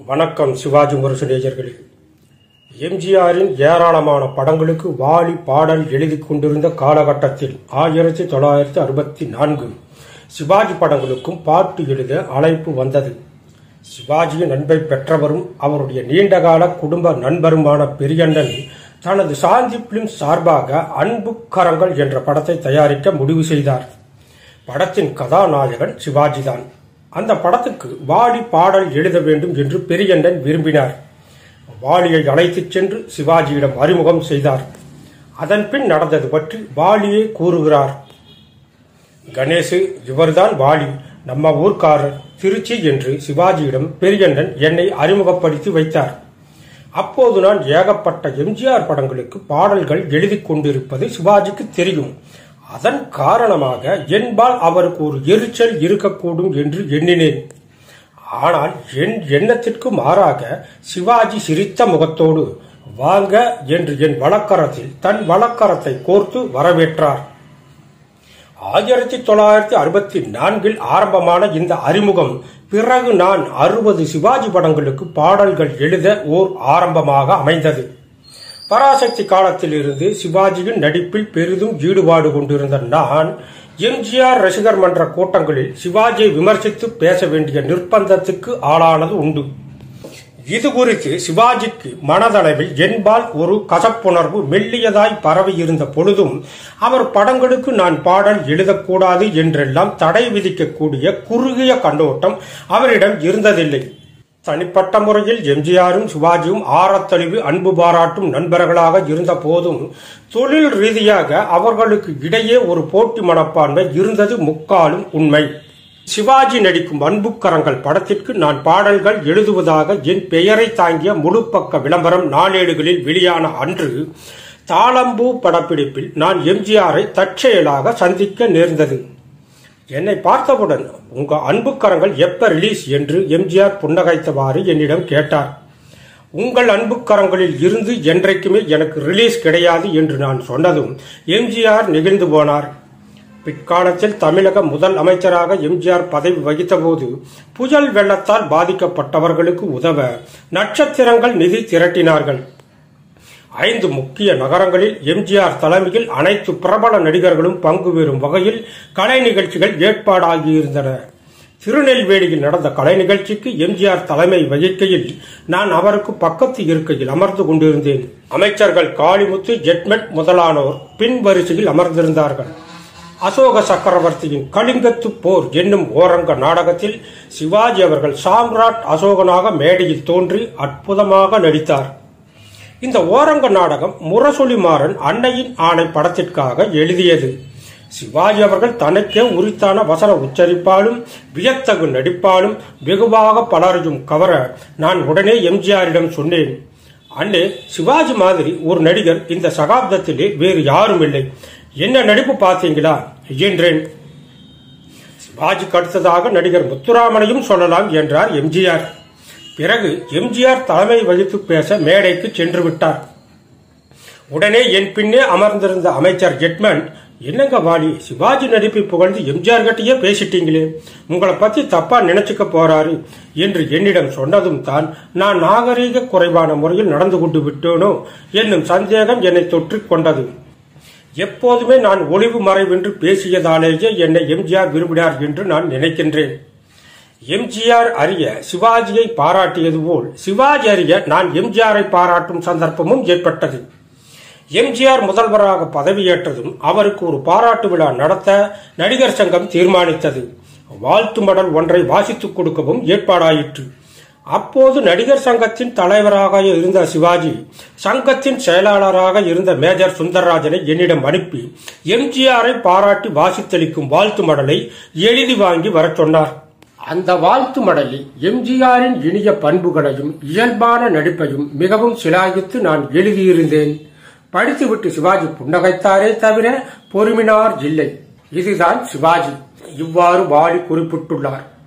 வணக்கம் சிவாஜி முரசு நேயர்களே எம்ஜிஆரின் ஏராளமான படங்களுக்கு வாலி பாடல் எழுதி கொண்டிருந்த காலகட்டத்தில் ஆயிரத்தி தொள்ளாயிரத்தி அறுபத்தி நான்கு சிவாஜி படங்களுக்கும் பாட்டு எழுத அழைப்பு வந்தது சிவாஜியின் அன்பை பெற்றவரும் அவருடைய நீண்டகால குடும்ப நண்பருமான பெரியண்ணன் தனது சாந்தி பிலிம் சார்பாக அன்பு கரங்கள் என்ற படத்தை தயாரிக்க முடிவு செய்தார் படத்தின் கதாநாயகன் சிவாஜிதான் அந்த படத்துக்கு வாலி பாடல் எழுத வேண்டும் என்று பெரியண்ணன் விரும்பினார் வாலியை அழைத்துச் சென்று சிவாஜியிடம் அறிமுகம் செய்தார் அதன் பின் நடந்தது பற்றி வாலியே கூறுகிறார் கணேசு இவர்தான் வாலி நம்ம ஊர்க்காரர் திருச்சி என்று சிவாஜியிடம் பெரியண்ணன் என்னை அறிமுகப்படுத்தி வைத்தார் அப்போது நான் ஏகப்பட்ட எம்ஜிஆர் படங்களுக்கு பாடல்கள் எழுதி கொண்டிருப்பது சிவாஜிக்கு தெரியும் அதன் காரணமாக என்பால் அவருக்கு ஒரு எரிச்சல் இருக்கக்கூடும் என்று எண்ணினேன் ஆனால் என் எண்ணத்திற்கு மாறாக சிவாஜி சிரித்த முகத்தோடு வாங்க என்று என் வழக்கரத்தில் தன் வழக்கரத்தை கோர்த்து வரவேற்றார் ஆயிரத்தி தொள்ளாயிரத்தி அறுபத்தி நான்கில் ஆரம்பமான இந்த அறிமுகம் பிறகு நான் அறுபது சிவாஜி படங்களுக்கு பாடல்கள் எழுத ஓர் ஆரம்பமாக அமைந்தது பராசக்தி காலத்தில் இருந்து சிவாஜியின் நடிப்பில் பெரிதும் ஈடுபாடு கொண்டிருந்த நான் எம்ஜிஆர் ரசிகர் மன்ற கூட்டங்களில் சிவாஜியை விமர்சித்து பேச வேண்டிய நிர்பந்தத்துக்கு ஆளானது உண்டு இது குறித்து சிவாஜிக்கு மனதளவில் என்பால் ஒரு கசப்புணர்வு மெல்லியதாய் பரவி இருந்த பொழுதும் அவர் படங்களுக்கு நான் பாடல் எழுதக்கூடாது என்றெல்லாம் தடை விதிக்கக்கூடிய குறுகிய கண்ணோட்டம் அவரிடம் இருந்ததில்லை தனிப்பட்ட முறையில் எம்ஜிஆரும் சிவாஜியும் ஆரத்தழிவு அன்பு பாராட்டும் நண்பர்களாக இருந்த போதும் தொழில் ரீதியாக அவர்களுக்கு இடையே ஒரு போட்டி மனப்பான்மை இருந்தது முக்காலும் உண்மை சிவாஜி நடிக்கும் அன்புக்கரங்கள் படத்திற்கு நான் பாடல்கள் எழுதுவதாக என் பெயரை தாங்கிய முழுப்பக்க விளம்பரம் நாளேடுகளில் வெளியான அன்று தாளம்பூ படப்பிடிப்பில் நான் எம்ஜிஆரை தற்செயலாக சந்திக்க நேர்ந்தது என்னை பார்த்தவுடன் உங்க அன்புக்கரங்கள் எப்ப ரிலீஸ் என்று எம்ஜிஆர் புன்னகைத்தவாறு என்னிடம் கேட்டார் உங்கள் அன்புக்கரங்களில் இருந்து என்றைக்குமே எனக்கு ரிலீஸ் கிடையாது என்று நான் சொன்னதும் எம்ஜிஆர் நெகிழ்ந்து போனார் பிற்காலத்தில் தமிழக முதல் அமைச்சராக எம்ஜிஆர் பதவி வகித்தபோது புயல் வெள்ளத்தால் பாதிக்கப்பட்டவர்களுக்கு உதவ நட்சத்திரங்கள் நிதி திரட்டினார்கள் ஐந்து முக்கிய நகரங்களில் எம்ஜிஆர் தலைமையில் அனைத்து பிரபல நடிகர்களும் பங்கு பெறும் வகையில் கலை நிகழ்ச்சிகள் ஏற்பாடாகியிருந்தன திருநெல்வேலியில் நடந்த கலை நிகழ்ச்சிக்கு எம்ஜிஆர் தலைமை வகிக்கையில் நான் அவருக்கு பக்கத்து இருக்கையில் அமர்ந்து கொண்டிருந்தேன் அமைச்சர்கள் காளிமுத்து ஜெட்மெட் முதலானோர் பின் வரிசையில் அமர்ந்திருந்தார்கள் அசோக சக்கரவர்த்தியின் கலிங்கத்து போர் என்னும் ஓரங்க நாடகத்தில் சிவாஜி அவர்கள் சாம்ராட் அசோகனாக மேடையில் தோன்றி அற்புதமாக நடித்தார் இந்த ஓரங்க நாடகம் முரசொலிமாறன் அன்னையின் ஆணை படத்திற்காக எழுதியது சிவாஜி அவர்கள் தனக்கே உரித்தான வசன உச்சரிப்பாலும் வியத்தகு நடிப்பாலும் வெகுவாக பலரையும் கவர நான் உடனே எம்ஜிஆரிடம் சொன்னேன் அண்ணே சிவாஜி மாதிரி ஒரு நடிகர் இந்த சகாப்தத்திலே வேறு யாரும் இல்லை என்ன நடிப்பு பார்த்தீங்களா என்றேன் சிவாஜிக்கு அடுத்ததாக நடிகர் முத்துராமனையும் சொல்லலாம் என்றார் எம்ஜிஆர் பிறகு எம்ஜிஆர் தலைமை வகித்து பேச மேடைக்கு சென்று விட்டார் உடனே என் பின்னே அமர்ந்திருந்த அமைச்சர் ஜெட்மன் என்னங்க வாலி சிவாஜி நடிப்பை புகழ்ந்து எம்ஜிஆர் கிட்டயே பேசிட்டீங்களே உங்களை பத்தி தப்பா நினைச்சுக்க போறாரு என்று என்னிடம் சொன்னதும் தான் நான் நாகரீக குறைவான முறையில் நடந்து கொண்டு விட்டேனோ என்னும் சந்தேகம் என்னை தொற்றிக் கொண்டது எப்போதுமே நான் ஒளிவு மறைவென்று பேசியதாலேயே என்னை எம்ஜிஆர் விரும்பினார் என்று நான் நினைக்கின்றேன் எம்ஜிஆர் அறிய சிவாஜியை பாராட்டியது போல் சிவாஜி அறிய நான் எம்ஜிஆரை பாராட்டும் சந்தர்ப்பமும் ஏற்பட்டது எம்ஜிஆர் முதல்வராக பதவியேற்றதும் அவருக்கு ஒரு பாராட்டு விழா நடத்த நடிகர் சங்கம் தீர்மானித்தது வாழ்த்து மடல் ஒன்றை வாசித்துக் கொடுக்கவும் ஏற்பாடாயிற்று அப்போது நடிகர் சங்கத்தின் தலைவராக இருந்த சிவாஜி சங்கத்தின் செயலாளராக இருந்த மேஜர் சுந்தரராஜனை என்னிடம் அனுப்பி எம்ஜிஆரை பாராட்டி வாசித்தளிக்கும் வாழ்த்து மடலை எழுதி வாங்கி வரச் சொன்னார் அந்த வாழ்த்து மடலில் எம்ஜிஆரின் இனிய பண்புகளையும் இயல்பான நடிப்பையும் மிகவும் சிலாகித்து நான் எழுதியிருந்தேன் படித்துவிட்டு சிவாஜி புன்னகைத்தாரே தவிர பொறுமினார் இல்லை இதுதான் சிவாஜி இவ்வாறு வாடி குறிப்பிட்டுள்ளார்